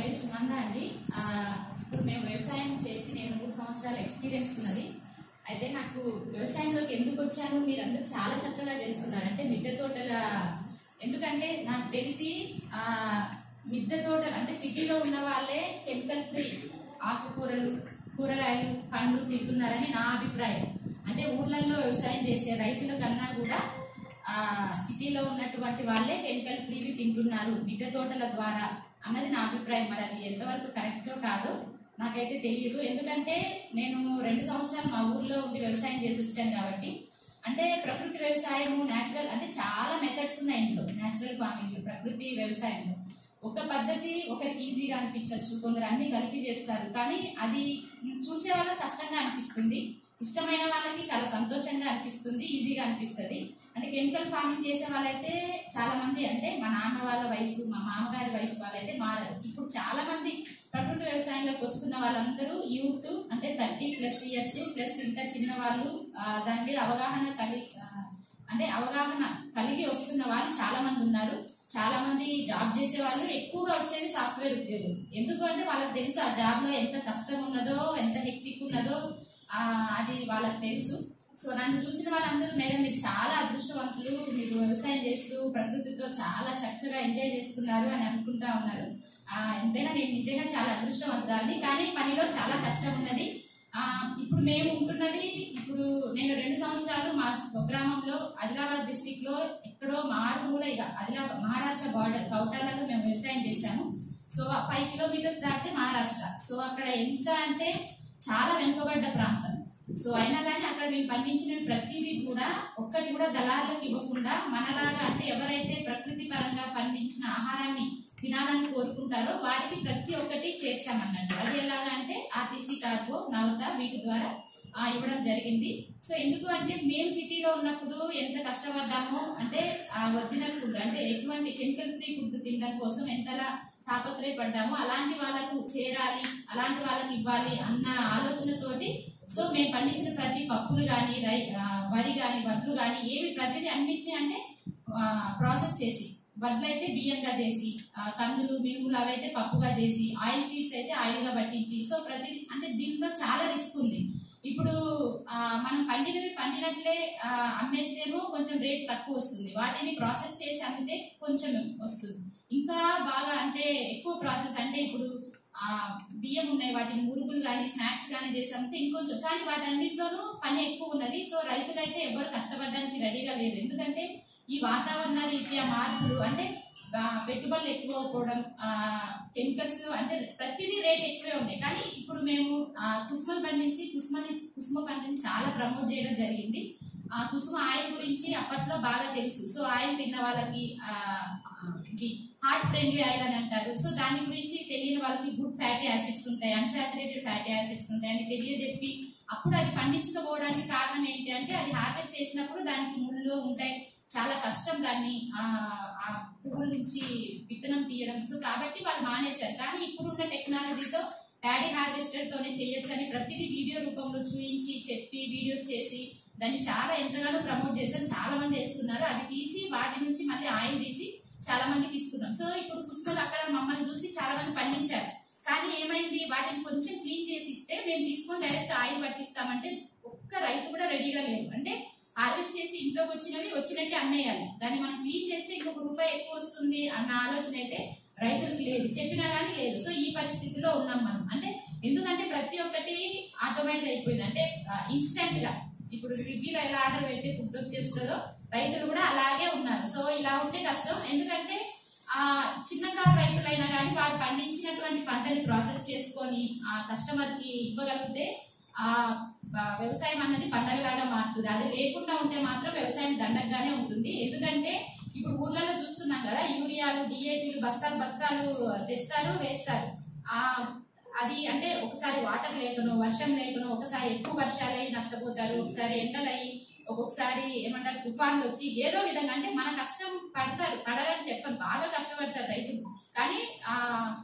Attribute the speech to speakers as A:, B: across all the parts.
A: పేరు సునంద అండి ఆ, ఇప్పుడు మేము వ్యవసాయం చేసి నేను మూడు సంవత్సరాల ఎక్స్పీరియన్స్ ఉన్నది అయితే నాకు వ్యవసాయంలోకి ఎందుకు వచ్చాను మీరందరూ చాలా చక్కగా చేస్తున్నారు అంటే మిద్దె తోటల ఎందుకంటే నాకు తెలిసి ఆ, మిద్దె తోటలు అంటే సిటీలో ఉన్న వాళ్ళే కెమికల్ ఫ్రీ ఆకుకూరలు కూరగాయలు పండ్లు తింటున్నారని నా అభిప్రాయం అంటే ఊర్లలో వ్యవసాయం చేసే రైతుల కన్నా కూడా ఆ, సిటీలో ఉన్నటువంటి వాళ్ళే కెమికల్ ఫ్రీవి తింటున్నారు మిద్దె తోటల ద్వారా అన్నది నా అభిప్రాయం మరి అది ఎంతవరకు కరెక్టో కాదో నాకైతే తెలియదు ఎందుకంటే నేను రెండు సంవత్సరాలు మా ఊర్లో ఉండి వ్యవసాయం చేసి వచ్చాను కాబట్టి అంటే ప్రకృతి వ్యవసాయము న్యాచురల్ అంటే చాలా మెథడ్స్ ఉన్నాయి ఇందులో న్యాచురల్ ఫార్మింగ్ ప్రకృతి వ్యవసాయంలో ఒక పద్ధతి ఒకరికి ఈజీగా అనిపించవచ్చు కొందరు అన్ని కలిపి చేస్తారు కానీ అది చూసే వాళ్ళకి కష్టంగా అనిపిస్తుంది ఇష్టమైన వాళ్ళకి చాలా సంతోషంగా అనిపిస్తుంది ఈజీగా అనిపిస్తుంది అంటే కెమికల్ ఫార్మింగ్ చేసే వాళ్ళైతే చాలా మంది అంటే మా నాన్న వాళ్ళ వయసు మా మామగారి వయసు వాళ్ళైతే మారారు ఇప్పుడు చాలా మంది ప్రకృతి వ్యవసాయంలోకి వస్తున్న వాళ్ళందరూ యూత్ అంటే థర్టీ ప్లస్ ఇయర్స్ ప్లస్ ఇంకా చిన్న వాళ్ళు ఆ, దాని మీద అవగాహన కలిగి ఆ, అంటే అవగాహన కలిగి వస్తున్న వాళ్ళు చాలా మంది ఉన్నారు చాలా మంది జాబ్ చేసే వాళ్ళు ఎక్కువగా వచ్చేది సాఫ్ట్వేర్ ఉద్యోగులు ఎందుకు అంటే వాళ్ళకి తెలుసు ఆ జాబ్ లో ఎంత కష్టం ఉన్నదో ఎంత హెక్టిక్ ఉన్నదో ఆ, అది వాళ్ళకి తెలుసు సో నన్ను చూసిన వాళ్ళందరూ మేడం మీరు చాలా అదృష్టవంతులు మీరు వ్యవసాయం చేస్తూ ప్రకృతితో చాలా చక్కగా ఎంజాయ్ చేస్తున్నారు అని అనుకుంటా ఉన్నారు ఆ, ఎంతైనా నేను నిజంగా చాలా అదృష్టవంతురాలి కానీ పనిలో చాలా కష్టం ఉన్నది ఆ, ఇప్పుడు మేము ఉంటున్నది ఇప్పుడు నేను రెండు సంవత్సరాలు మా స్వగ్రామంలో ఆదిలాబాద్ డిస్టిక్ లో ఎక్కడో మారుమూల ఇక ఆదిలాబాద్ మహారాష్ట్ర బార్డర్ కౌటాలలో మేము వ్యవసాయం చేశాము సో ఫైవ్ కిలోమీటర్స్ దాటితే మహారాష్ట్ర సో అక్కడ ఎంత అంటే చాలా వెనుకబడ్డ ప్రాంతం సో అయినా కానీ అక్కడ మేము పండించిన ప్రతిదీ కూడా ఒక్కటి కూడా దళారులకు ఇవ్వకుండా మనలాగా అంటే ఎవరైతే ప్రకృతి పరంగా పండించిన ఆహారాన్ని తినాలని కోరుకుంటారో వారికి ప్రతి ఒక్కటి చేర్చామన్నట్టు అది ఎలాగా అంటే ఆర్టీసీ కార్గో నవత వీటి ద్వారా ఆ, ఇవ్వడం జరిగింది సో ఎందుకు అంటే మేము సిటీలో ఉన్నప్పుడు ఎంత కష్టపడ్డామో అంటే ఆ ఒరిజినల్ ఫుడ్ అంటే ఎటువంటి కెమికల్ ఫ్రీ ఫుడ్ తినడం కోసం ఎంతలా తాపత్రయపడ్డామో అలాంటి వాళ్ళకు చేరాలి అలాంటి వాళ్ళకి ఇవ్వాలి అన్న ఆలోచనతోటి సో మేము పండించిన ప్రతి పప్పులు కానీ రై ఆ, వరి కానీ వడ్లు కానీ ఏవి ప్రతిదీ అన్నిటిని అంటే ప్రాసెస్ చేసి వడ్లు అయితే బియ్యంగా చేసి ఆ, కందులు మినుములు అవైతే పప్పుగా చేసి ఆయిల్ సీడ్స్ అయితే ఆయిల్ గా పట్టించి సో ప్రతి అంటే దీంట్లో చాలా రిస్క్ ఉంది ఇప్పుడు ఆ, మనం పండినవి పండినట్లే ఆ, అమ్మేస్తేమో కొంచెం రేట్ తక్కువ వస్తుంది వాటిని ప్రాసెస్ చేసి అమ్మితే కొంచెం వస్తుంది ఇంకా బాగా అంటే ఎక్కువ ప్రాసెస్ అంటే ఇప్పుడు ఆ బియ్యం ఉన్నాయి వాటిని మురుగులు కానీ స్నాక్స్ కానీ చేసి అమ్మితే ఇంకొంచెం కానీ వాటన్నిటిలోనూ పని ఎక్కువ ఉన్నది సో రైతులైతే ఎవరు కష్టపడడానికి రెడీగా లేరు ఎందుకంటే ఈ వాతావరణ రీత్యా మార్పులు అంటే ఆ, పెట్టుబడులు ఎక్కువ అయిపోవడం కెమికల్స్ అంటే ప్రతిదీ రేట్ ఎక్కువే ఉన్నాయి కానీ ఇప్పుడు మేము ఆ, కుసుమలు పండించి కుసుమని కుసుమ పంటని చాలా ప్రమోట్ చేయడం జరిగింది ఆ కుసుమ ఆయిల్ గురించి అప్పట్లో బాగా తెలుసు సో ఆయిల్ తిన్న వాళ్ళకి ఆ, ఆ, ఇది హార్ట్ ఫ్రెండ్లీ ఆయిల్ అని అంటారు సో దాని గురించి తెలియని వాళ్ళకి గుడ్ ఫ్యాటీ యాసిడ్స్ ఉంటాయి అన్సాచురేటెడ్ ఫ్యాటీ యాసిడ్స్ ఉంటాయి అని తెలియజెప్పి అప్పుడు అది పండించకపోవడానికి కారణం ఏంటి అంటే అది హార్వెస్ట్ చేసినప్పుడు దానికి ముళ్ళు ఉంటాయి చాలా కష్టం దాన్ని ఆ ఆ పువ్వుల నుంచి విత్తనం తీయడం సో కాబట్టి వాళ్ళు మానేశారు కానీ ఇప్పుడున్న టెక్నాలజీతో ప్యాడీ హార్వెస్టర్ తోనే చేయొచ్చని ప్రతిదీ వీడియో రూపంలో చూపించి చెప్పి వీడియోస్ చేసి దాన్ని చాలా ఎంతగానో ప్రమోట్ చేశారు చాలా మంది వేస్తున్నారు అవి తీసి వాటి నుంచి మళ్ళీ ఆయిల్ తీసి చాలా మందికి ఇస్తున్నాం సో ఇప్పుడు పుష్పలు అక్కడ మమ్మల్ని చూసి చాలా మంది పండించారు కానీ ఏమైంది వాటిని కొంచెం క్లీన్ చేసి ఇస్తే మేము తీసుకొని డైరెక్ట్ ఆయిల్ పట్టిస్తామంటే ఒక్క రైతు కూడా రెడీగా లేరు అంటే హార్వెస్ట్ చేసి ఇంట్లోకి వచ్చినవి వచ్చినట్టే అమ్మేయాలి దాన్ని మనం క్లీన్ చేస్తే ఇంకొక రూపాయి ఎక్కువ వస్తుంది అన్న ఆలోచన అయితే రైతులకు లేదు చెప్పినా కానీ లేదు సో ఈ పరిస్థితిలో ఉన్నాం మనం అంటే ఎందుకంటే ప్రతి ఒక్కటి ఆటోమైజ్ అయిపోయింది అంటే ఇన్స్టెంట్ గా ఇప్పుడు స్విగ్గీలో ఎలా ఆర్డర్ పెట్టి ఫుడ్ వచ్చేస్తుందో రైతులు కూడా అలాగే ఉన్నారు సో ఇలా ఉంటే కష్టం ఎందుకంటే ఆ చిన్న కారు రైతులైనా కానీ వారు పండించినటువంటి పంటని ప్రాసెస్ చేసుకొని ఆ కస్టమర్ కి ఇవ్వగలిగితే ఆ ఆ వ్యవసాయం అన్నది పండగలాగా మారుతుంది అది లేకుండా ఉంటే మాత్రం వ్యవసాయం దండగానే ఉంటుంది ఎందుకంటే ఇప్పుడు ఊర్లలో చూస్తున్నాం కదా యూరియాలు డిఏపీలు బస్తాలు బస్తాలు తెస్తారు వేస్తారు ఆ అది అంటే ఒకసారి వాటర్ లేకను వర్షం లేకను ఒకసారి ఎక్కువ వర్షాలై నష్టపోతారు ఒకసారి ఎండలయ్యి ఒక్కొక్కసారి ఏమంటారు తుఫాన్లు వచ్చి ఏదో విధంగా అంటే మన కష్టం పడతారు పడరని చెప్పను బాగా కష్టపడతారు రైతులు కానీ ఆ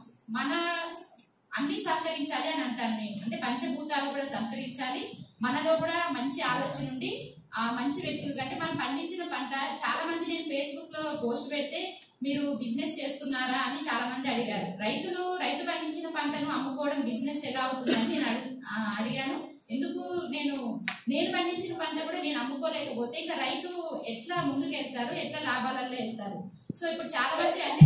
A: మన అన్ని సహకరించాలి అని అంటాను నేను అంటే పంచభూతాలు కూడా సహకరించాలి మనలో కూడా మంచి ఆలోచన ఉండి ఆ మంచి వ్యక్తులు అంటే మనం పండించిన పంట చాలా మంది నేను ఫేస్బుక్ లో పోస్ట్ పెడితే మీరు బిజినెస్ చేస్తున్నారా అని చాలా మంది అడిగారు రైతులు రైతు పండించిన పంటను అమ్ముకోవడం బిజినెస్ ఎలా అవుతుందని నేను అడుగు ఆ, అడిగాను ఎందుకు నేను నేను పండించిన పంట కూడా నేను అమ్ముకోలేకపోతే ఇంకా రైతు ఎట్లా ముందుకు వెళ్తారు ఎట్లా లాభాలలో వెళ్తారు సో ఇప్పుడు చాలా మంది అంటే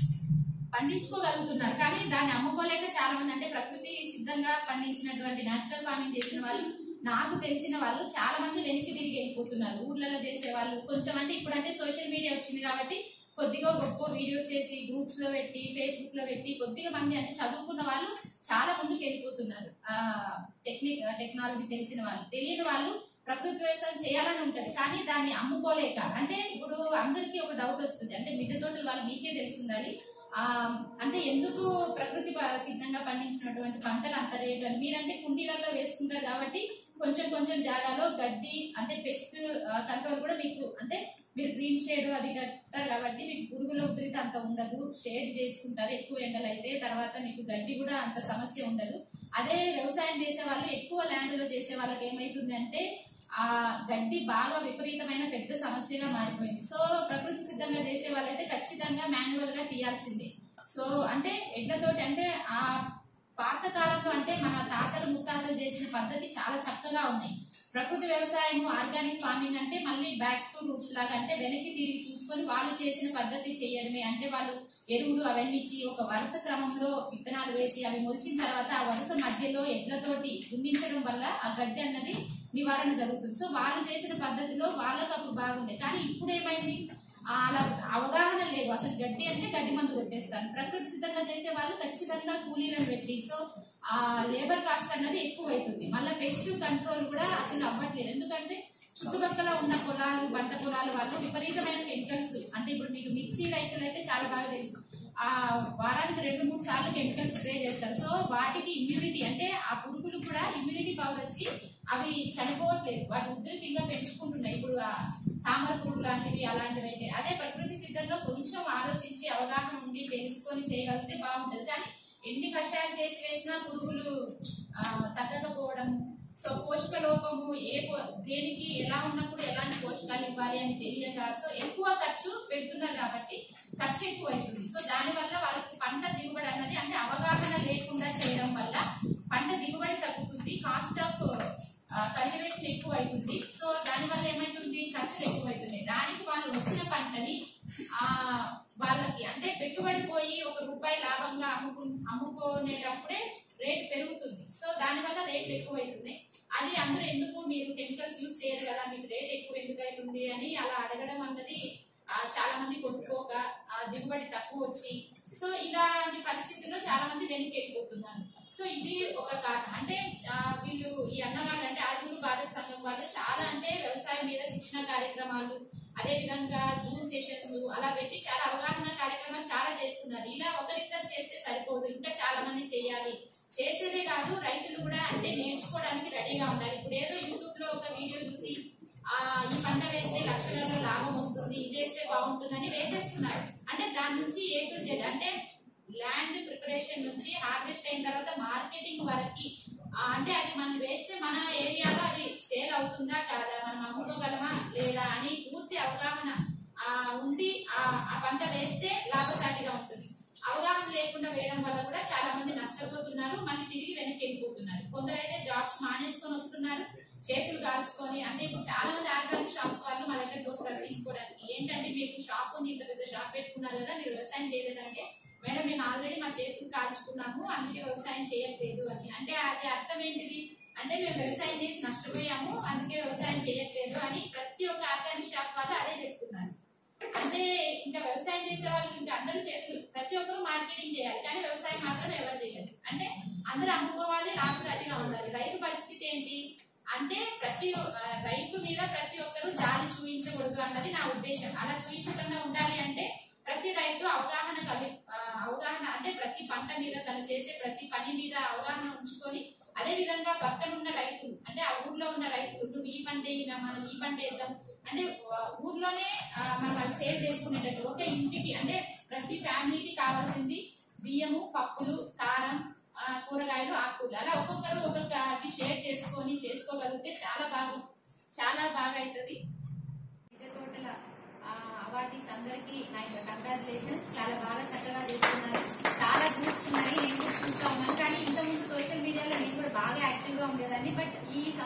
A: పండించుకోగలుగుతున్నారు కానీ దాన్ని అమ్ముకోలేక చాలా మంది అంటే ప్రకృతి సిద్ధంగా పండించినటువంటి నేచురల్ ఫార్మింగ్ చేసిన వాళ్ళు నాకు తెలిసిన వాళ్ళు చాలా మంది వెనక్కి తిరిగి వెళ్ళిపోతున్నారు ఊర్లలో చేసే వాళ్ళు కొంచెం అంటే ఇప్పుడు అంటే సోషల్ మీడియా వచ్చింది కాబట్టి కొద్దిగా గొప్ప వీడియోస్ చేసి గ్రూప్స్ లో పెట్టి ఫేస్బుక్ లో పెట్టి కొద్దిగా మంది అంటే చదువుకున్న వాళ్ళు చాలా ముందుకు వెళ్ళిపోతున్నారు ఆ టెక్నిక్ టెక్నాలజీ తెలిసిన వాళ్ళు తెలియని వాళ్ళు ప్రకృతి వ్యవసాయం చేయాలని ఉంటది కానీ దాన్ని అమ్ముకోలేక అంటే ఇప్పుడు అందరికీ ఒక డౌట్ వస్తుంది అంటే మిద్దె తోటలు వాళ్ళు మీకే తెలిసి ఉండాలి ఆ అంటే ఎందుకు ప్రకృతి ప- సిద్ధంగా పండించినటువంటి పంటలు అంత రేటు అని మీరంటే కుండీలలో వేసుకుంటారు కాబట్టి కొంచెం కొంచెం జాగాలో గడ్డి అంటే పెస్ట్ కంట్రోల్ కూడా మీకు అంటే మీరు గ్రీన్ షేడ్ అది కడతారు కాబట్టి మీకు పురుగుల ఉధృతి అంత ఉండదు షేడ్ చేసుకుంటారు ఎక్కువ ఎండలు అయితే తర్వాత మీకు గడ్డి కూడా అంత సమస్య ఉండదు అదే వ్యవసాయం చేసే వాళ్ళు ఎక్కువ ల్యాండ్ లో చేసే వాళ్ళకి ఏమైతుంది అంటే ఆ గడ్డి బాగా విపరీతమైన పెద్ద సమస్యగా మారిపోయింది సో ప్రకృతి సిద్ధంగా చేసే వాళ్ళైతే ఖచ్చితంగా మాన్యువల్ గా తీయాల్సిందే సో అంటే ఎడ్లతోటి అంటే ఆ పాత కాలంలో అంటే మన తాతలు ముత్తాతలు చేసిన పద్ధతి చాలా చక్కగా ఉన్నాయి ప్రకృతి వ్యవసాయం ఆర్గానిక్ ఫార్మింగ్ అంటే మళ్ళీ బ్యాక్ టు రూట్స్ లాగా అంటే వెనక్కి తిరిగి చూసుకొని వాళ్ళు చేసిన పద్ధతి చేయడమే అంటే వాళ్ళు ఎరువులు అవన్నీ ఇచ్చి ఒక వరుస క్రమంలో విత్తనాలు వేసి అవి మొలిచిన తర్వాత ఆ వరుస మధ్యలో ఎడ్లతోటి దున్నించడం వల్ల ఆ గడ్డి అన్నది నివారణ జరుగుతుంది సో వాళ్ళు చేసిన పద్ధతిలో వాళ్ళకు అప్పుడు బాగుండే కానీ ఇప్పుడు ఏమైంది ఆ అలా అవగాహన లేదు అసలు గడ్డి అంటే గడ్డి మందు కొట్టేస్తారు ప్రకృతి సిద్ధంగా చేసే వాళ్ళు ఖచ్చితంగా కూలీలను పెట్టి సో ఆ లేబర్ కాస్ట్ అన్నది ఎక్కువ అవుతుంది మళ్ళీ పెస్ట్ కంట్రోల్ కూడా అసలు అవ్వట్లేదు ఎందుకంటే చుట్టుపక్కల ఉన్న పొలాలు పంట పొలాలు వాళ్ళు విపరీతమైన కెమికల్స్ అంటే ఇప్పుడు మీకు మిర్చి రైతులు అయితే చాలా బాగా తెలుసు ఆ వారానికి రెండు మూడు సార్లు కెమికల్స్ స్ప్రే చేస్తారు సో వాటికి ఇమ్యూనిటీ అంటే ఆ పురుగులు కూడా ఇమ్యూనిటీ పవర్ వచ్చి అవి చనిపోవట్లేదు వాటి ఉధృతిగా పెంచుకుంటున్నాయి ఇప్పుడు ఆ తామర పురుగు లాంటివి అలాంటివి అయితే అదే ప్రకృతి సిద్ధంగా కొంచెం ఆలోచించి అవగాహన ఉండి తెలుసుకొని చేయగలిగితే బాగుంటది కానీ ఎన్ని కషాయాలు చేసి వేసినా పురుగులు ఆ, తగ్గకపోవడం సో పోషక లోపము ఏ పో- దేనికి ఎలా ఉన్నప్పుడు ఎలాంటి పోషకాలు ఇవ్వాలి అని తెలియక సో ఎక్కువ ఖర్చు పెడుతున్నారు కాబట్టి ఖర్చు ఎక్కువ అవుతుంది సో దాని వల్ల వాళ్ళకి పంట దిగుబడి అన్నది అంటే అవగాహన లేకుండా చేయడం వల్ల పంట దిగుబడి తగ్గుతుంది కాస్ట్ ఆఫ్ కల్టివేషన్ ఎక్కువ అవుతుంది సో దాని వల్ల ఏమైతుంది ఖర్చులు ఎక్కువ అవుతుంది దానికి వాళ్ళు వచ్చిన పంటని ఆ వాళ్ళకి అంటే పెట్టుబడి పోయి ఒక రూపాయి లాభంగా అమ్ముకు అమ్ముకునేటప్పుడే రేట్ పెరుగుతుంది సో దాని వల్ల రేట్లు ఎక్కువ అవుతుంది అది అందరూ ఎందుకు మీరు కెమికల్స్ యూజ్ చేయరు కదా మీకు రేట్ ఎక్కువ ఎందుకు అవుతుంది అని అలా అడగడం అన్నది ఆ, చాలా మంది కొనుక్కోక ఆ, దిగుబడి తక్కువ వచ్చి సో ఇలాంటి పరిస్థితుల్లో చాలా మంది వెనక్కి వెళ్ళిపోతున్నారు సో ఇది ఒక కారణం అంటే ఆ, వీళ్ళు ఈ అన్నవాళ్ళు అంటే ఆదిగురు భారత సంఘం వాళ్ళు చాలా అంటే వ్యవసాయం మీద శిక్షణ కార్యక్రమాలు అదే విధంగా జూన్ సెషన్స్ అలా పెట్టి చాలా అవగాహన కార్యక్రమాలు చాలా చేస్తున్నారు ఇలా ఒకరిద్దరు చేస్తే సరిపోదు ఇంకా చాలా మంది చేయాలి చేసేదే కాదు రైతులు కూడా అంటే నేర్చుకోవడానికి రెడీగా ఉండాలి ఇప్పుడు ఏదో యూట్యూబ్ లో ఒక వీడియో చూసి ఆ ఈ పంట వేస్తే లక్షలలో లాభం వస్తుంది ఇది వేస్తే బాగుంటుందని వేసేస్తున్నారు అంటే దాని నుంచి ఏ టు జెడ్ అంటే ల్యాండ్ ప్రిపరేషన్ నుంచి హార్వెస్ట్ అయిన తర్వాత మార్కెటింగ్ వరకు ఆ, అంటే అది మనం వేస్తే మన ఏరియాలో అది సేల్ అవుతుందా కాదా మనం అమ్ముకోగలమా లేదా అని పూర్తి అవగాహన ఆ, ఉండి ఆ ఆ పంట వేస్తే లాభసాటిగా ఉంటుంది అవగాహన లేకుండా వేయడం వల్ల కూడా చాలా మంది నష్టపోతున్నారు మళ్ళీ తిరిగి వెనక్కి వెళ్ళిపోతున్నారు కొందరైతే జాబ్స్ మానేసుకొని వస్తున్నారు చేతులు కాల్చుకొని అంటే ఇప్పుడు చాలా మంది ఆర్గానిక్ షాప్స్ వాళ్ళు మా దగ్గరికి వస్తారు తీసుకోవడానికి ఏంటంటే మీకు షాప్ ఉంది ఇంత పెద్ద షాప్ పెట్టుకున్నారు కదా మీరు వ్యవసాయం చేయలేదంటే మేడం మేము ఆల్రెడీ మా చేతులు కాల్చుకున్నాము అందుకే వ్యవసాయం చేయట్లేదు అని అంటే అది అర్థం ఏంటిది అంటే మేము వ్యవసాయం చేసి నష్టపోయాము అందుకే వ్యవసాయం చేయట్లేదు అని ప్రతి ఒక్క ఆర్గానిక్ షాప్ వాళ్ళు అదే చెప్తున్నారు అంటే ఇంకా వ్యవసాయం చేసే వాళ్ళు ఇంకా అందరూ చేతులు ప్రతి ఒక్కరు మార్కెటింగ్ చేయాలి కానీ వ్యవసాయం మాత్రం ఎవరు చేయలేదు అంటే అందరూ అమ్ముకోవాలి లాభసాటిగా ఉండాలి రైతు పరిస్థితి ఏంటి అంటే ప్రతి ఒ- ఆ, రైతు మీద ప్రతి ఒక్కరు జాలి చూపించకూడదు అన్నది నా ఉద్దేశం అలా చూపించకుండా ఉండాలి అంటే ప్రతి రైతు అవగాహన కలి ఆ, అవగాహన అంటే ప్రతి పంట మీద తను చేసే ప్రతి పని మీద అవగాహన ఉంచుకొని అదే విధంగా పక్కనున్న రైతులు అంటే ఆ ఊర్లో ఉన్న రైతులు నువ్వు ఈ పంట వేయినా, మనం ఈ పంట వేద్దాం అంటే ఆ, ఊర్లోనే ఆ, మనం అది సేవ్ చేసుకునేటట్టు ఒక ఇంటికి అంటే ప్రతి ఫ్యామిలీకి కావాల్సింది బియ్యము పప్పులు కారం ఆ, కూరగాయలు ఆకుకూరలు అలా ఒక్కొక్కరు ఒక్కొక్కటి షేర్ చేసుకొని చేసుకోగలిగితే చాలా బాగా చాలా బాగా అవుతుంది మిద్దె తోటల అవార్డీస్ అందరికీ నా యొక్క కంగ్రాచులేషన్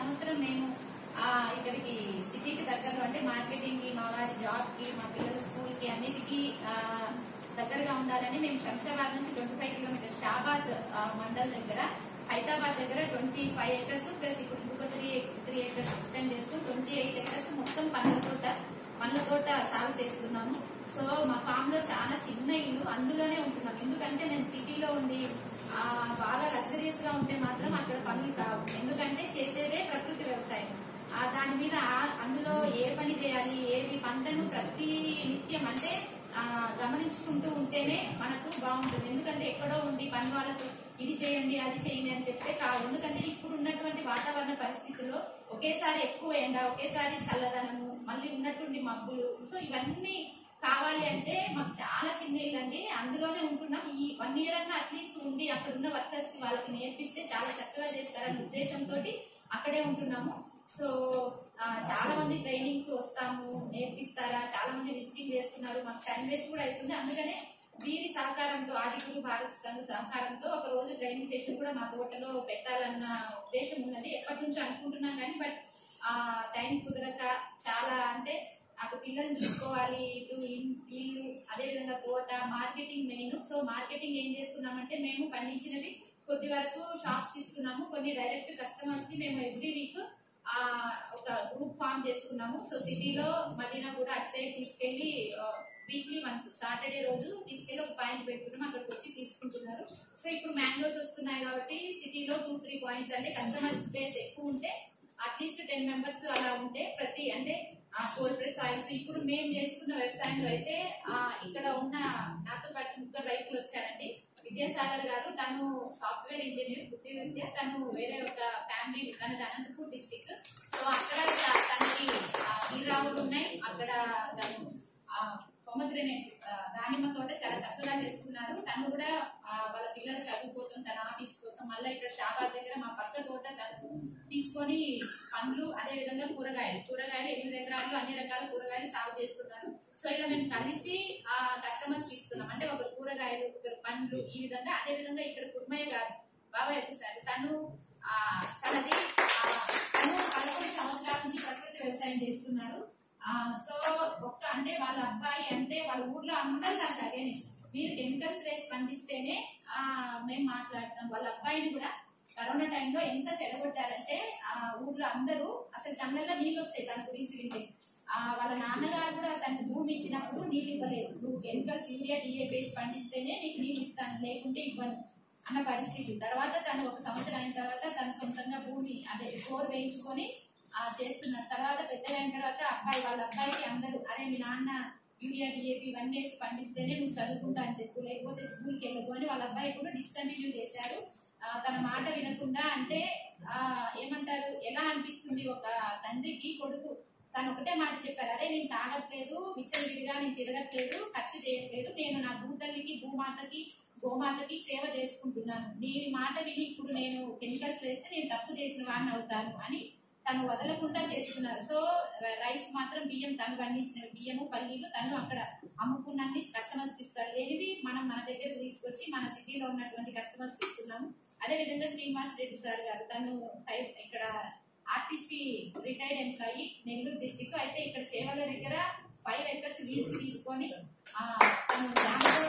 A: సంవత్సరం మేము ఆ, ఇక్కడికి సిటీకి దగ్గరలో అంటే మార్కెటింగ్ కి మా వారి జాబ్ కి మా పిల్లల స్కూల్ కి అన్నిటికీ ఆ, దగ్గరగా ఉండాలని మేము శంషాబాద్ నుంచి ట్వంటీ ఫైవ్ కిలోమీటర్స్ షాబాద్ ఆ, మండల్ దగ్గర హైదరాబాద్ దగ్గర ట్వంటీ ఫైవ్ ఏకర్స్ ప్లస్ ఇప్పుడు ఇంకొక త్రీ త్రీ ఏకర్స్ ఎక్స్టెండ్ చేసుకుని ట్వంటీ ఎయిట్ ఏకర్స్ మొత్తం పండ్ల తోట పండ్ల తోట సాగు చేస్తున్నాము సో మా ఫామ్ లో చాలా చిన్న ఇల్లు అందులోనే ఉంటున్నాం ఎందుకంటే మేము సిటీలో ఉండి ఆ, బాగా లగ్జరియస్ గా ఉంటే మాత్రం అక్కడ పనులు కావు ఎందుకంటే చేసేదే ప్రకృతి వ్యవసాయం ఆ దాని మీద ఆ- అందులో ఏ పని చేయాలి ఏవి పంటను ప్రతి నిత్యం అంటే ఆ, గమనించుకుంటూ ఉంటేనే మనకు బాగుంటుంది ఎందుకంటే ఎక్కడో ఉండి పని వాళ్ళకు ఇది చేయండి అది చేయండి అని చెప్తే కాదు ఎందుకంటే ఇప్పుడు ఉన్నటువంటి వాతావరణ పరిస్థితుల్లో ఒకేసారి ఎక్కువ ఎండ ఒకేసారి చల్లదనము మళ్ళీ ఉన్నటువంటి మబ్బులు సో ఇవన్నీ కావాలి అంటే మాకు చాలా చిన్న ఇల్లు అండి అందులోనే ఉంటున్నాం ఈ వన్ ఇయర్ అన్న అట్లీస్ట్ ఉండి అక్కడ ఉన్న వర్కర్స్ కి వాళ్ళకి నేర్పిస్తే చాలా చక్కగా చేస్తారనే ఉద్దేశంతో అక్కడే ఉంటున్నాము సో ఆ, చాలా మంది ట్రైనింగ్ కి వస్తాము నేర్పిస్తారా చాలా మంది విజిటింగ్ చేస్తున్నారు మాకు టైం వేస్ట్ కూడా అవుతుంది అందుకనే వీరి సహకారంతో ఆదిగురు భారత్ సంఘ సహకారంతో ఒక రోజు ట్రైనింగ్ సెషన్ కూడా మా తోటలో పెట్టాలన్న ఉద్దేశం ఉన్నది ఎప్పటి నుంచో అనుకుంటున్నాం కానీ బట్ ఆ టైం కుదరక చాలా అంటే అటు పిల్లల్ని చూసుకోవాలి ఇటు ఇన్- ఇల్లు అదే విధంగా తోట మార్కెటింగ్ మెయిన్ సో మార్కెటింగ్ ఏం చేస్తున్నామంటే మేము పండించినవి కొద్ది వరకు షాప్స్ కి ఇస్తున్నాము కొన్ని డైరెక్ట్ కస్టమర్స్ కి మేము ఎవ్రీ వీక్ ఆ ఒక గ్రూప్ ఫామ్ చేసుకున్నాము సో సిటీలో మదీనా కూడా అటు సైడ్ తీసుకెళ్లి వీక్లీ వన్స్ సాటర్డే రోజు తీసుకెళ్లి ఒక పాయింట్ పెట్టుకున్నాం అక్కడికి వచ్చి తీసుకుంటున్నారు సో ఇప్పుడు మ్యాంగోస్ వస్తున్నాయి కాబట్టి సిటీలో టూ త్రీ పాయింట్స్ అంటే కస్టమర్స్ బేస్ ఎక్కువ ఉంటే అట్లీస్ట్ టెన్ మెంబర్స్ అలా ఉంటే ప్రతి అంటే ఆ కోల్డ్ ప్రెస్ ఆయిల్స్ ఇప్పుడు మేము చేస్తున్న వ్యవసాయంలో అయితే ఆ ఇక్కడ ఉన్న నాతో పాటు ముగ్గురు రైతులు వచ్చారండి విద్యాసాగర్ గారు తను సాఫ్ట్వేర్ ఇంజనీర్ వృత్తి విద్య తను వేరే ఒక ఫ్యామిలీ తనది అనంతపూర్ డిస్టిక్ సో అక్కడ త- తనకి నీరావులు ఉన్నాయి అక్కడ తను పొమగ్రెనేట్ దానిమ్మ తోట చాలా చక్కగా చేస్తున్నారు తను కూడా ఆ, వాళ్ళ పిల్లల చదువు కోసం తన ఆఫీస్ కోసం మళ్ళీ ఇక్కడ షాబాద్ దగ్గర మా పక్క తోట తను తీసుకొని పండ్లు అదే విధంగా కూరగాయలు కూరగాయలు ఎనిమిది ఎకరాలు అన్ని రకాల కూరగాయలు సాగు చేస్తున్నారు సో ఇలా మేము కలిసి ఆ కస్టమర్స్ కి ఇస్తున్నాం అంటే ఒకరు కూరగాయలు ఒకరు పండ్లు ఈ విధంగా అదే విధంగా ఇక్కడ కుర్మయ్య గారు బాబాయ్ సార్ తను ఆ, తనది ఆ, తను పదకొండు సంవత్సరాల నుంచి ప్రకృతి వ్యవసాయం చేస్తున్నారు ఆ, సో ఒక్క అంటే వాళ్ళ అబ్బాయి అంటే వాళ్ళ ఊర్లో అందరూ తనకు అగేనిస్ట్ మీరు కెమికల్స్ వేసి పండిస్తేనే ఆ, మేము మాట్లాడతాం వాళ్ళ అబ్బాయిని కూడా కరోనా టైంలో ఎంత చెడగొట్టారంటే ఆ ఊర్లో అందరూ అసలు కళ్ళల్లో నీళ్ళు వస్తాయి దాని గురించి వింటే ఆ, వాళ్ళ నాన్నగారు కూడా తనకు భూమి ఇచ్చినప్పుడు నీళ్ళు ఇవ్వలేదు నువ్వు కెమికల్స్ యూరియా డిఏ వేసి పండిస్తేనే నీకు నీళ్ళు ఇస్తాను లేకుంటే ఇవ్వను అన్న పరిస్థితి తర్వాత తను ఒక సంవత్సరం అయిన తర్వాత తను సొంతంగా భూమి అదే బోర్ వేయించుకొని ఆ, చేస్తున్నాడు తర్వాత పెద్ద అయిన తర్వాత అబ్బాయి వాళ్ళ అబ్బాయికి అందరూ అరే మీ నాన్న యూరియా డిఏపి ఇవన్నీ వేసి పండిస్తేనే నువ్వు చదువుకుంటా అని చెప్పు లేకపోతే స్కూల్కి వెళ్ళకు అని వాళ్ళ అబ్బాయి కూడా డిస్కంటిన్యూ చేశారు ఆ, తన మాట వినకుండా అంటే ఆ, ఏమంటారు ఎలా అనిపిస్తుంది ఒక తండ్రికి కొడుకు తను ఒకటే మాట చెప్పారు అరే నేను తాగట్లేదు విచ్చలవిడిగా నేను తిరగట్లేదు ఖర్చు చేయట్లేదు నేను నా భూతల్లికి భూమాతకి గోమాతకి సేవ చేసుకుంటున్నాను నీ మాట విని ఇప్పుడు నేను కెమికల్స్ వేస్తే నేను తప్పు చేసిన వాడిని అవుతాను అని తను వదలకుండా చేస్తున్నారు సో రైస్ మాత్రం బియ్యం తను పండించిన బియ్యము పల్లీలు తను అక్కడ అమ్ముకున్నన్ని కస్టమర్స్ ఇస్తారు లేనివి మనం మన దగ్గర తీసుకొచ్చి మన సిటీలో ఉన్నటువంటి కస్టమర్స్ ఇస్తున్నాము అదే విధంగా శ్రీనివాస్ రెడ్డి సార్ గారు తను టైప్ ఇక్కడ RTC retired employee Nellore district అయితే ఇక్కడ చేవల దగ్గర ఫైవ్ ఎకర్స్ లీజ్ తీసుకొని ఆ, తను దాంట్లో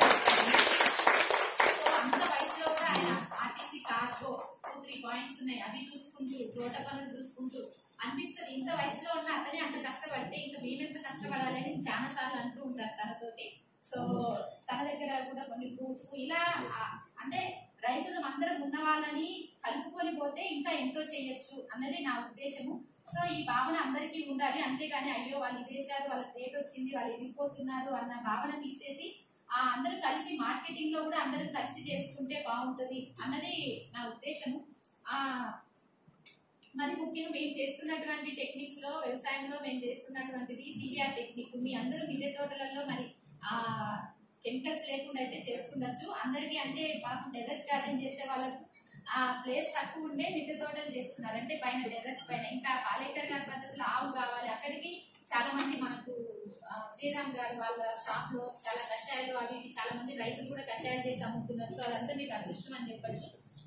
A: సో అంత వయసులో కూడా ఆయన RTC cargo two three points ఉన్నాయి అవి చూసుకుంటూ తోట పనులు చూసుకుంటూ అనిపిస్తుంది ఇంత వయసులో ఉన్న అతనే అంత కష్టపడితే ఇంకా మేమెంత కష్టపడాలి అని చాలా సార్లు అంటూ ఉంటారు తనతోటి సో తన దగ్గర కూడా కొన్ని ఫ్రూట్స్ ఇలా ఆ, అంటే రైతులు అందరం ఉన్న వాళ్ళని కలుపుకొని పోతే ఇంకా ఎంతో చేయొచ్చు అన్నది నా ఉద్దేశము సో ఈ భావన అందరికీ ఉండాలి అంతేగాని అయ్యో వాళ్ళు ఇది వేశారు వాళ్ళకి రేట్ వచ్చింది వాళ్ళు ఎదిగిపోతున్నారు అన్న భావన తీసేసి ఆ అందరూ కలిసి మార్కెటింగ్ లో కూడా అందరూ కలిసి చేసుకుంటే బాగుంటది అన్నది నా ఉద్దేశము ఆ మరి ముఖ్యంగా మేము చేస్తున్నటువంటి టెక్నిక్స్ లో వ్యవసాయంలో మేము చేస్తున్నటువంటిది సివిఆర్ టెక్నిక్ మీ అందరూ మిద్దె తోటలలో మరి ఆ కెమికల్స్ లేకుండా అయితే చేస్తుండొచ్చు అందరికీ అంటే పాపం టెర్రస్ గార్డెన్ చేసే వాళ్ళకు ఆ ప్లేస్ తక్కువ ఉండే మిద్దె తోటలు చేస్తున్నారు అంటే పైన టెర్రస్ పైన ఇంకా పాలేకర్ గారి పద్ధతిలో ఆవు కావాలి అక్కడికి చాలా మంది మనకు ఆ, శ్రీరామ్ గారు వాళ్ళ షాప్ లో చాలా కషాయాలు అవి ఇవి చాలా మంది రైతులు కూడా కషాయాలు చేసి అమ్ముతున్నారు సో అదంతా మీకు అదృష్టం అని చెప్పొచ్చు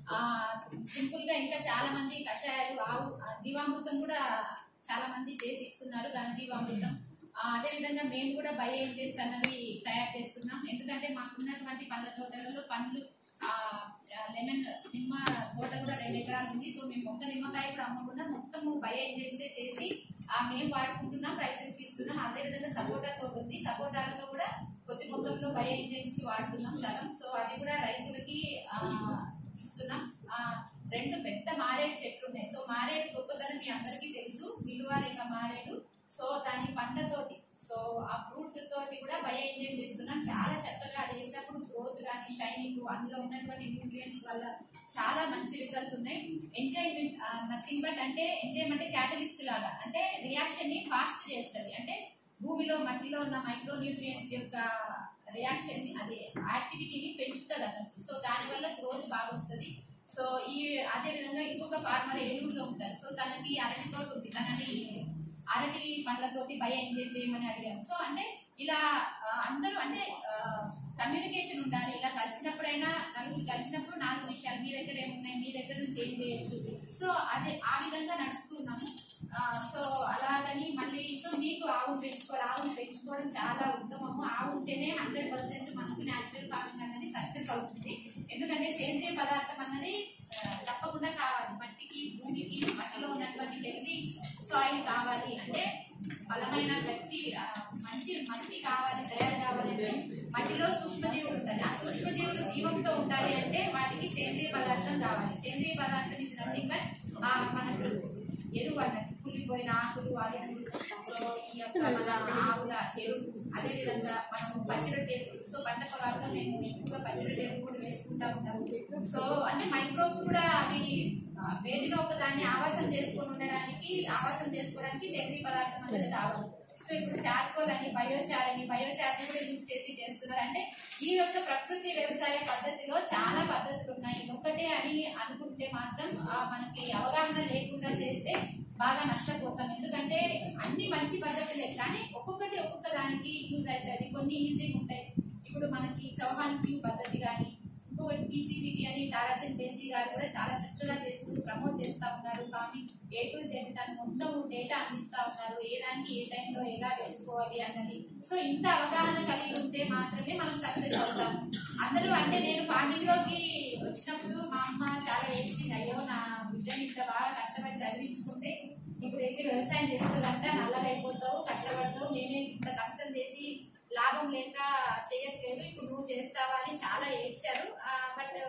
A: ఆ సింపుల్ గా ఇంకా చాలా మంది కషాయాలు ఆవు ఆ, జీవామృతం కూడా చాలా మంది చేసి ఇస్తున్నారు ఘనజీవామృతం ఆ, అదే విధంగా మేము కూడా బయో ఎంజిన్స్ అన్నవి తయారు చేస్తున్నాం ఎందుకంటే మాకున్నటువంటి పండ్ల తోటలలో పండ్లు ఆ, లెమన్ నిమ్మ తోట కూడా రెండు ఎకరాలు ఉంది సో మేము ఒక్క నిమ్మకాయ కూడా అమ్మకుండా మొత్తము బయో ఎంజిన్సే చేసి ఆ, మేము వాడుకుంటున్నాం రైతులకు ఇస్తున్నాం అదే విధంగా సపోటా తోట ఉంది సపోటాలతో కూడా కొద్ది మొత్తంలో బయో ఎంజిన్స్ కి వాడుతున్నాం సగం సో అది కూడా రైతులకి ఆ, ఇస్తున్నాం ఆ, రెండు పెద్ద మారేడు చెట్లు ఉన్నాయి సో మారేడు గొప్పతనం మీ అందరికీ తెలుసు విలువలేక మారేడు సో దాని పంటతోటి సో ఆ ఫ్రూట్ తోటి కూడా బయో ఎంజాయ్ చేస్తున్నాం చాలా చక్కగా అది వేసినప్పుడు గ్రోత్ కానీ షైనింగ్ అందులో ఉన్నటువంటి న్యూట్రియంట్స్ వల్ల చాలా మంచి రిజల్ట్ ఉన్నాయి ఎంజాయ్మెంట్ నథింగ్ బట్ అంటే ఎంజాయ్ అంటే క్యాటలిస్ట్ లాగా అంటే రియాక్షన్ ని ఫాస్ట్ చేస్తుంది అంటే భూమిలో మట్టిలో ఉన్న మైక్రో న్యూట్రియంట్స్ యొక్క రియాక్షన్ ని అది యాక్టివిటీని పెంచుతుంది అన్నట్టు సో దానివల్ల గ్రోత్ బాగా వస్తుంది సో ఈ అదే విధంగా ఇంకొక ఫార్మర్ ఏలూరులో ఉంటారు సో తనకి అరటి తోట ఉంది తనని అరటి పండ్లతోటి బయ ఎంజాయ్ చేయమని అడిగాను సో అంటే ఇలా ఆ, అందరూ అంటే కమ్యూనికేషన్ ఉండాలి ఇలా కలిసినప్పుడైనా నలుగురు కలిసినప్పుడు నాలుగు విషయాలు మీ దగ్గర ఏమున్నాయి మీ దగ్గర నుంచి ఏం చేయొచ్చు సో అదే ఆ విధంగా నడుస్తున్నాము ఆ, సో అలాగని మళ్ళీ సో మీకు ఆవు పెంచుకోవాలి ఆవును పెంచుకోవడం చాలా ఉత్తమము ఆవు ఉంటేనే హండ్రెడ్ పర్సెంట్ మనకు న్యాచురల్ ఫార్మింగ్ అనేది సక్సెస్ అవుతుంది ఎందుకంటే సేంద్రియ పదార్థం అన్నది ఆ, తప్పకుండా కావాలి మట్టికి భూమికి మట్టిలో ఉన్నటువంటి హెల్తీ సాయిల్ కావాలి అంటే బలమైన గట్టి ఆ, మంచి మట్టి కావాలి తయారు కావాలంటే మట్టిలో సూక్ష్మజీవులు ఉంటాయి ఆ సూక్ష్మజీవులు జీవంతో ఉండాలి అంటే వాటికి సేంద్రియ పదార్థం కావాలి సేంద్రియ పదార్థం ఇస్ నథింగ్ బట్ మనకు ఎరువు అన్నట్టు కులిపోయిన ఆకులు అరువులు సో ఈ యొక్క మన ఆవుల ఎరువు అదే విధంగా మనం పచ్చిరొట్టె ఎరువు సో పంట పొలాల్లో మేము ఎక్కువగా పచ్చిరొట్టె ఎరువు కూడా వేసుకుంటా ఉంటాము సో అంటే మైక్రోబ్స్ కూడా అవి ఆ, వేటిలో ఒక దాన్ని ఆవాసం చేసుకొని ఉండడానికి ఆవాసం చేసుకోవడానికి సేంద్రియ పదార్థం అనేది కావాలి సో ఇప్పుడు చార్కోల్ అని బయోచార్ అని బయోచార్ కూడా యూజ్ చేసి చేస్తున్నారు అంటే ఈ యొక్క ప్రకృతి వ్యవసాయ పద్ధతిలో చాలా పద్ధతులు ఉన్నాయి ఒకటే అని అనుకుంటే మాత్రం ఆ, మనకి అవగాహన లేకుండా చేస్తే బాగా నష్టపోతాం ఎందుకంటే అన్ని మంచి పద్ధతులే కానీ ఒక్కొక్కటి ఒక్కొక్క దానికి యూజ్ అవుతుంది కొన్ని ఈజీగా ఉంటాయి ఇప్పుడు మనకి చౌహాన్ క్యూ పద్ధతి కానీ ఇంకొకటి టీసీబీటీ అని తారాచంద్ బెంజీ గారు కూడా చాలా చక్కగా చేస్తూ ప్రమోట్ చేస్తా ఉన్నారు ఫార్మింగ్ ఏ టు జెడ్ దాని మొత్తం డేటా అందిస్తా ఉన్నారు ఏ దానికి ఏ టైంలో ఎలా వేసుకోవాలి అన్నది సో ఇంత అవగాహన కలిగి ఉంటే మాత్రమే మనం సక్సెస్ అవుతాం అందరూ అంటే నేను ఫార్మింగ్ లోకి వచ్చినప్పుడు మా అమ్మ చాలా ఏడ్చింది అయ్యో నా బిడ్డని ఇంత బాగా కష్టపడి చదివించుకుంటే ఇప్పుడు వెళ్ళి వ్యవసాయం చేస్తుందంట నల్లగా అయిపోతావు కష్టపడతావు నేనే ఇంత కష్టం చేసి లాభం లేక చేయట్లేదు ఇప్పుడు నువ్వు చేస్తావా అని చాలా ఏడ్చారు బట్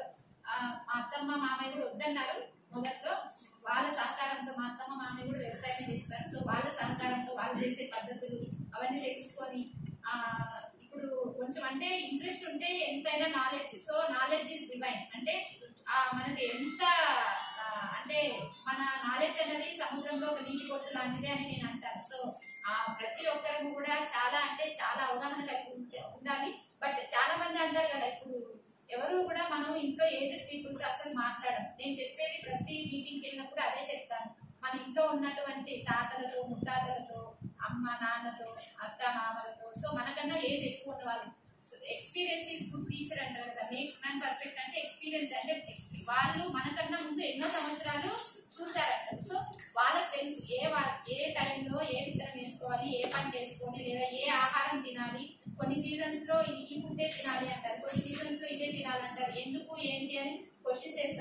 A: మా అత్తమ్మ మామయ్య కూడా వద్దన్నారు మొదట్లో వాళ్ళ సహకారంతో మా అత్తమ్మ మామయ్య కూడా వ్యవసాయం చేస్తారు సో వాళ్ళ సహకారంతో వాళ్ళు చేసే పద్ధతులు అవన్నీ తెలుసుకొని ఆ, ఇప్పుడు కొంచెం అంటే ఇంట్రెస్ట్ ఉంటే ఎంతైనా knowledge so knowledge is divine అంటే ఆ, మనకి ఎంత ఆ, అంటే మన నాలెడ్జ్ అనేది సముద్రంలో ఒక నీటి బొట్టు లాంటిదే అని నేను అంటాను సో ఆ, ప్రతి ఒక్కరు కూడా చాలా అంటే చాలా అవగాహన కలిగి ఉంటే- ఉండాలి బట్ చాలా మంది అంటారు కదా ఇప్పుడు ఎవరు కూడా మనం ఇంట్లో ఏజ్డ్ పీపుల్ తో అసలు మాట్లాడడం నేను చెప్పేది ప్రతి మీటింగ్కి వెళ్ళినప్పుడు అదే చెప్తాను మన ఇంట్లో ఉన్నటువంటి తాతలతో ముత్తాతలతో అమ్మ నాన్నతో అత్త మామలతో సో మనకన్నా ఏజ్ ఎక్కువ ఉన్న వాళ్ళు so experience is good teacher అంటారు కదా మేక్స్ మ్యాన్ పర్ఫెక్ట్ అంటే ఎక్స్పీరియన్స్ అంటే exp- వాళ్ళు మనకన్నా ముందు ఎన్నో సంవత్సరాలు చూసారంటారు సో వాళ్ళకి తెలుసు ఏ వా- ఏ టైంలో ఏ విత్తనం వేసుకోవాలి ఏ పంట వేసుకోవాలి లేదా ఏ ఆహారం తినాలి కొన్ని సీజన్స్ లో ఈ ఈ ఫుడ్డే తినాలి అంటారు కొన్ని సీజన్స్ లో ఇదే తినాలంటారు ఎందుకు ఏంటి అని క్వశ్చన్స్ వేస్తారు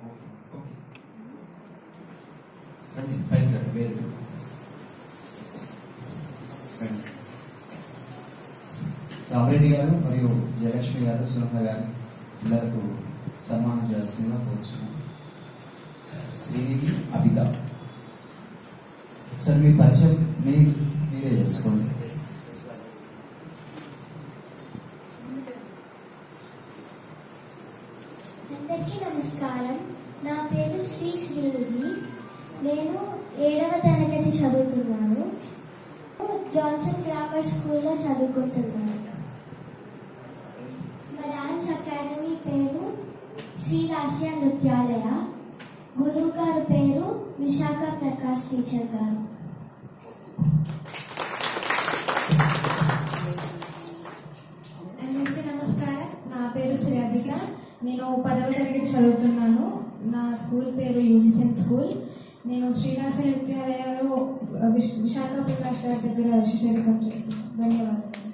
B: రండి పైకి రండి వేరు రండి రామరెడ్డి గారు మరియు జయలక్ష్మి గారు సునత గారు పిల్లలకు సన్మానం చేయాల్సిందిగా కోరుచున్నాం శ్రీనిధి అబిత సార్ మీ పరిచయం మీ మీరే చేసుకోండి
C: అందరికీ నమస్కారం నా పేరు శ్రీ శ్రీనిధి నేను ఏడవ తరగతి చదువుతున్నాను జాన్సన్ గ్రామర్ స్కూల్లో చదువుకుంటున్నాను మా డాన్స్ అకాడమీ పేరు శ్రీలాస్య నృత్యాలయ గురువు గారి పేరు విశాఖ ప్రకాష్ టీచర్ గారు
D: అందరికీ నమస్కారం నా పేరు శ్రేయాధిక నేను పదవ తరగతి చదువుతున్నాను నా స్కూల్ పేరు యూనిసెన్ స్కూల్ నేను శ్రీనివాస విద్యాలయంలో విశ్- విశాఖ ప్రకాష్ గారి దగ్గర శిష్యరికం చేస్తున్నాను ధన్యవాదాలు